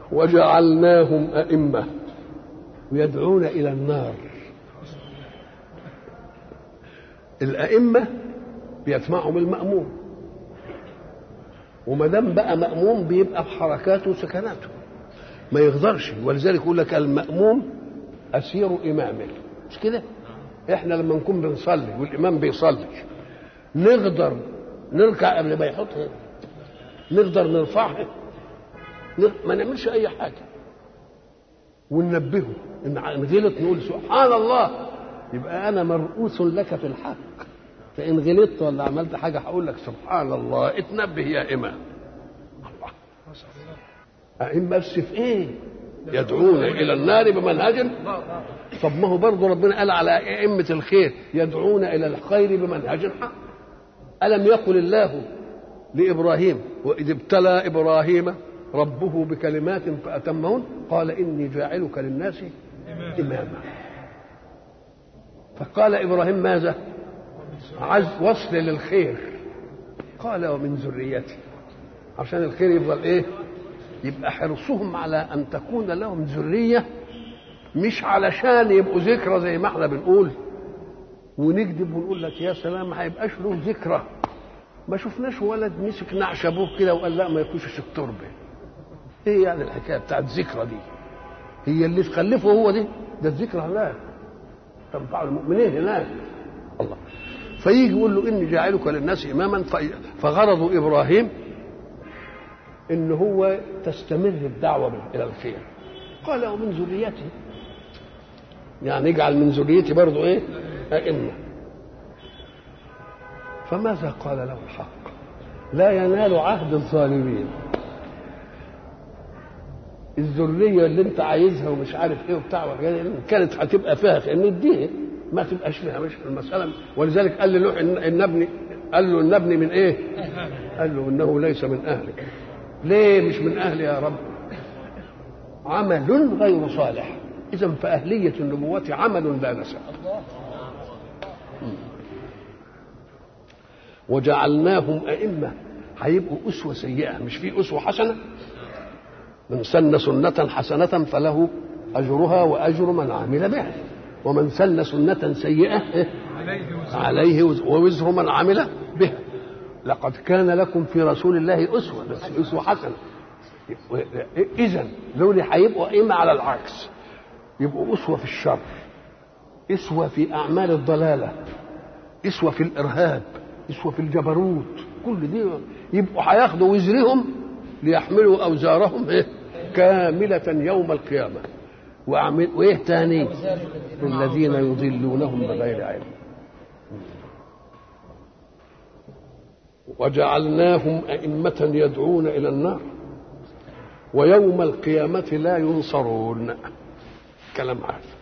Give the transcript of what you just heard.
وجعلناهم أئمة يدعون إلى النار الأئمة بيسمعهم المأموم وما دام بقى مأموم بيبقى في حركاته وسكناته ما يقدرش ولذلك يقول لك المأموم أسير إمامه مش كده؟ احنا لما نكون بنصلي والإمام بيصلي نقدر نركع قبل ما يحط نقدر نرفعها ما نعملش أي حاجة وننبهه إن غلط نقول سبحان الله يبقى أنا مرؤوس لك في الحق فإن غلطت ولا عملت حاجة هقول لك سبحان الله اتنبه يا إمام الله أئمة بس في إيه؟ يدعون إلى النار بمنهج طب ما هو برضه ربنا قال على أئمة الخير يدعون إلى الخير بمنهج حق ألم يقل الله لإبراهيم وإذ ابتلى إبراهيم ربه بكلمات فأتمهن قال إني جاعلك للناس إماما فقال إبراهيم ماذا عز وصل للخير قال ومن ذريتي عشان الخير يفضل ايه يبقى حرصهم على ان تكون لهم ذريه مش علشان يبقوا ذكرى زي ما احنا بنقول ونكذب ونقول لك يا سلام ما هيبقاش له ذكرى ما شفناش ولد مسك نعش ابوه كده وقال لا ما يخشش التربه ايه يعني الحكايه بتاعت الذكرى دي هي اللي تخلفه هو دي ده الذكرى هناك تنفع المؤمنين هناك الله فيجي يقول له اني جاعلك للناس اماما فغرض ابراهيم ان هو تستمر الدعوه الى الخير قال ومن ذريتي يعني اجعل من ذريتي برضه ايه ائمه فماذا قال له الحق لا ينال عهد الظالمين الذريه اللي انت عايزها ومش عارف ايه وبتاع كانت هتبقى فيها خير نديها ما تبقاش فيها مش المساله ولذلك قال لنوح ان ان ابني قال له ان ابني من ايه؟ قال له انه ليس من اهلك ليه مش من اهلي يا رب؟ عمل غير صالح اذا فاهليه النبوه عمل لا نسب وجعلناهم ائمه هيبقوا اسوه سيئه مش في اسوه حسنه من سن سنه حسنه فله اجرها واجر من عمل بها ومن سن سنة سيئة عليه ووزر من عمل بها لقد كان لكم في رسول الله أسوة بس أسوة حسنة إذا دول هيبقوا إما على العكس يبقوا أسوة في الشر أسوة في أعمال الضلالة أسوة في الإرهاب أسوة في الجبروت كل دي يبقوا هياخدوا وزرهم ليحملوا أوزارهم إيه؟ كاملة يوم القيامة وأعمل وإيه تاني الذين يضلونهم بغير علم وجعلناهم أئمة يدعون إلى النار ويوم القيامة لا ينصرون كلام عارف